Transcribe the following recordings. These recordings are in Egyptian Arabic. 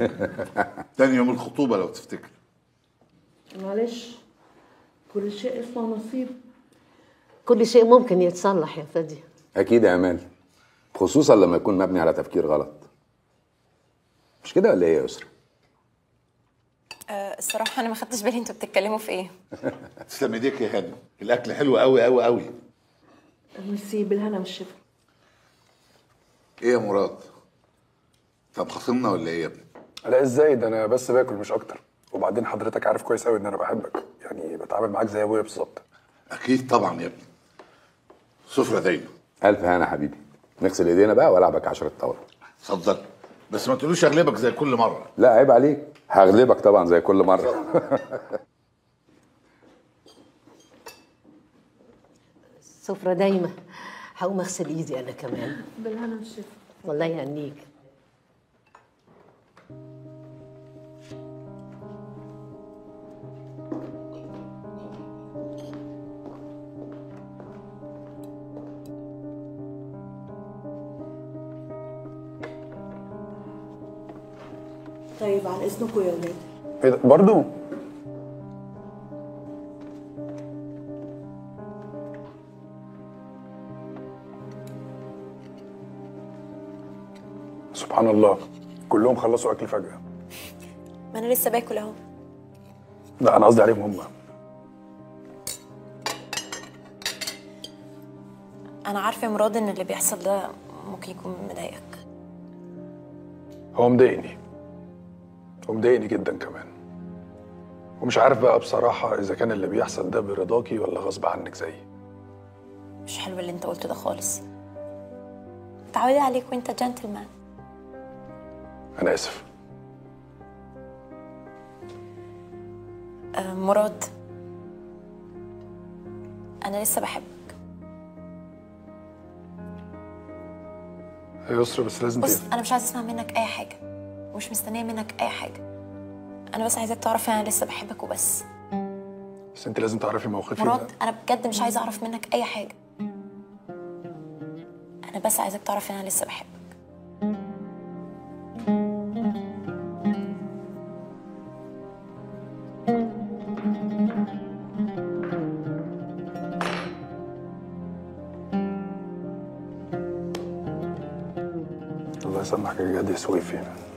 تاني يوم الخطوبه لو تفتكر معلش كل شيء اسمه نصيب كل شيء ممكن يتصلح يا فادي اكيد يا امال خصوصا لما يكون مبني على تفكير غلط مش كده ولا ايه يا يسرا أه الصراحه انا ما خدتش بالي انتوا بتتكلموا في ايه تسلم ايديك يا هانم الاكل حلو قوي قوي قوي ميرسي بالهنا والشفا ايه يا مراد طب خاصمنا ولا ايه يا ابني لا ازاي ده انا بس باكل مش اكتر وبعدين حضرتك عارف كويس قوي ان انا بحبك يعني بتعامل معاك زي ابويا بالظبط اكيد طبعا يا ابني سفرة دايما الف هنا حبيبي نغسل ايدينا بقى والعبك عشرة طاوله اتفضل بس ما تقولوش اغلبك زي كل مره لا عيب عليك هغلبك طبعا زي كل مره السفرة دايما هقوم اغسل ايدي انا كمان بالهنا والشفا والله يهنيك طيب عن اذنكم يا ولاد ايه ده برضه سبحان الله كلهم خلصوا اكل فجاه ما انا لسه باكل اهو لا انا قصدي عليهم هم انا عارفه يا مراد ان اللي بيحصل ده ممكن يكون مضايقك هو مضايقني هو مضايقني جدا كمان ومش عارف بقى بصراحة إذا كان اللي بيحصل ده برضاكي ولا غصب عنك زيي مش حلو اللي انت قلته ده خالص متعودة عليك وانت جنتلمان أنا آسف أه مراد انا لسه بحبك يا يسرا بس لازم بص تهدي. انا مش عايزه اسمع منك اي حاجه ومش مستنيه منك اي حاجه انا بس عايزاك تعرف ان انا لسه بحبك وبس بس أنت لازم تعرفي موقفي مراد ده انا بجد مش عايزه اعرف منك اي حاجه انا بس عايزاك تعرف ان انا لسه بحبك الله يسامحك يا جاد يا سويفي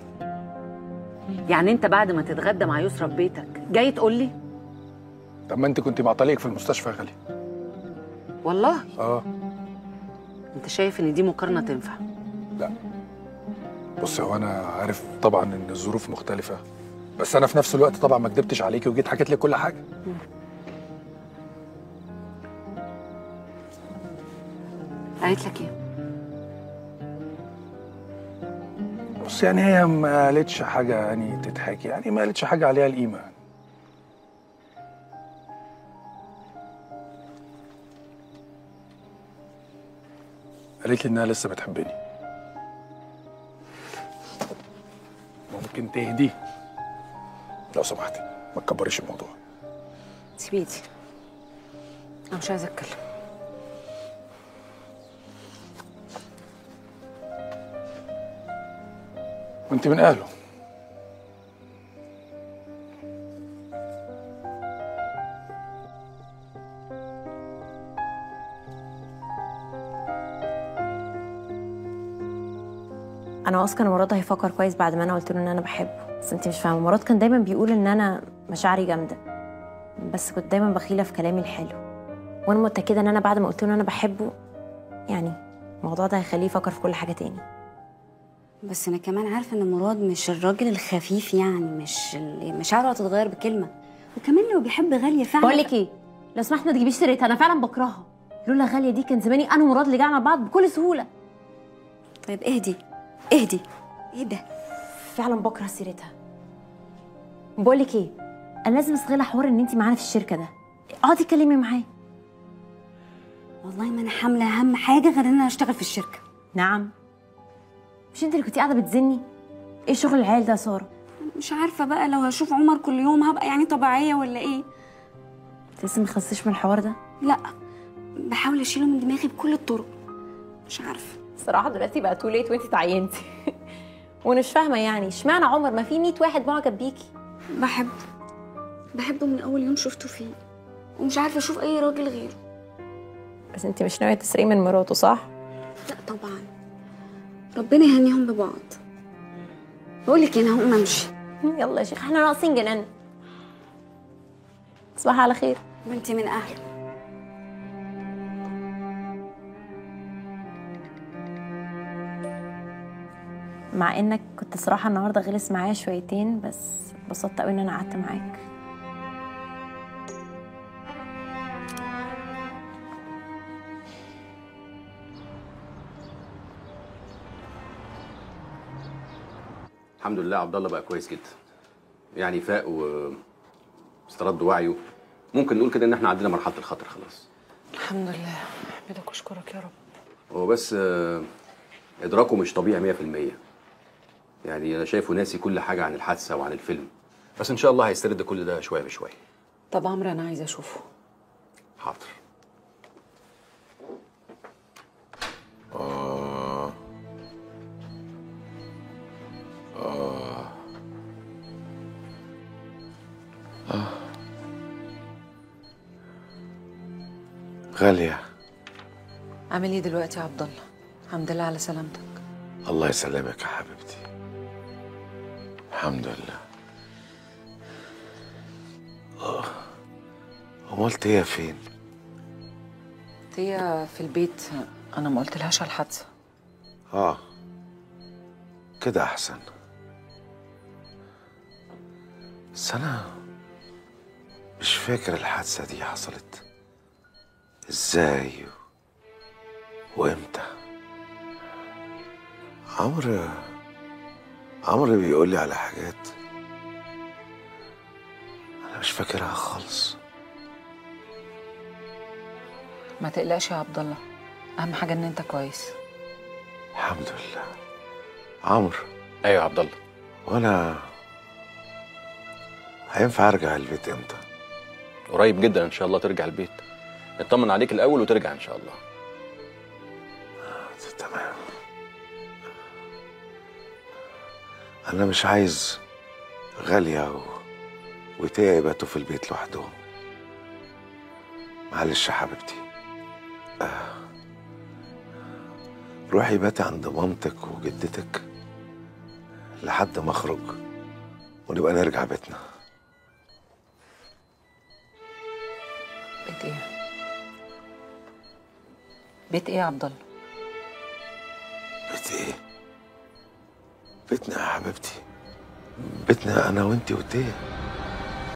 يعني انت بعد ما تتغدى مع يسرا في بيتك جاي تقول لي طب ما أنت كنت مع طليقك في المستشفى يا غالي والله آه انت شايف ان دي مقارنه تنفع لا بص هو أنا عارف طبعا إن الظروف مختلفة بس أنا في نفس الوقت طبعا ما كدبتش عليكي وجيت حكيت لك كل حاجة قالت لك ايه بص يعني هي ما قالتش حاجة يعني تتحكي يعني ما قالتش حاجة عليها القيمة قالت لي إنها لسه بتحبني ممكن تهدي لو سمحتي ما تكبريش الموضوع سيب ايدي انا مش عايزه اتكلم وانت من اهله انا واثقه ان مراد هيفكر كويس بعد ما انا قلت له ان انا بحبه بس انت مش فاهمه مراد كان دايما بيقول ان انا مشاعري جامده بس كنت دايما بخيله في كلامي الحلو وانا متاكده ان انا بعد ما قلت له ان انا بحبه يعني الموضوع ده هيخليه يفكر في كل حاجه تاني بس انا كمان عارفه ان مراد مش الراجل الخفيف يعني مش اللي مشاعره هتتغير بكلمه وكمان لو بيحب غاليه فعلا بقول لك ايه لو سمحت ما تجيبيش سيرتها انا فعلا بكرهها لولا غاليه دي كان زماني انا ومراد اللي جانا بعض بكل سهوله طيب اهدي اهدي ايه ده فعلا بكره سيرتها بقول لك ايه انا لازم استغل حوار ان انت معانا في الشركه ده اقعدي اتكلمي معاه والله ما انا حامله اهم حاجه غير ان انا اشتغل في الشركه نعم مش انت اللي كنتي قاعده بتزني ايه شغل العيال ده يا ساره مش عارفه بقى لو هشوف عمر كل يوم هبقى يعني طبيعيه ولا ايه انت لسه ما خلصتيش من الحوار ده لا بحاول اشيله من دماغي بكل الطرق مش عارفه الصراحه دلوقتي بقى تو ليت وانت تعينتي وانا مش فاهمه يعني اشمعنى عمر ما في 100 واحد معجب بيكي بحبه بحبه من اول يوم شفته فيه ومش عارفه اشوف اي راجل غيره بس انت مش ناويه تسرقي من مراته صح لا طبعا ربنا يهنيهم ببعض بقول لك انا هقوم امشي يلا يا شيخ احنا ناقصين جنان تصبحي على خير وانت من اهله مع انك كنت صراحه النهارده غلس معايا شويتين بس اتبسطت قوي ان انا قعدت معاك الحمد لله عبد الله بقى كويس جدا يعني فاق و استرد وعيه ممكن نقول كده ان احنا عدينا مرحله الخطر خلاص الحمد لله احمدك واشكرك يا رب هو بس آه، ادراكه مش طبيعي 100% يعني انا شايفه ناسي كل حاجه عن الحادثه وعن الفيلم بس ان شاء الله هيسترد كل ده شويه بشويه طب عمرو انا عايزه اشوفه حاضر آه آه غالية عامل ايه دلوقتي يا عبد الله الحمد لله على سلامتك الله يسلمك يا حبيبتي الحمد لله آه. أمال هي فين؟ هي في البيت انا ما قلتلهاش على الحادثه آه كده أحسن بس أنا مش فاكر الحادثة دي حصلت إزاي وإمتى عمرو عمرو بيقول لي على حاجات أنا مش فاكرها خالص ما تقلقش يا عبد الله اهم حاجه ان انت كويس الحمد لله عمرو ايوه يا عبد الله وأنا هينفع أرجع البيت إمتى؟ قريب جدا ان شاء الله ترجع البيت نطمن عليك الاول وترجع ان شاء الله تمام أنا مش عايز غالية و... وتيا يباتوا في البيت لوحدهم معلش يا حبيبتي آه. روحي باتي عند مامتك وجدتك لحد ما اخرج ونبقى نرجع بيتنا بيت ايه بيت ايه يا عبد الله بيت ايه بيتنا يا حبيبتي بيتنا انا وانتي وتيا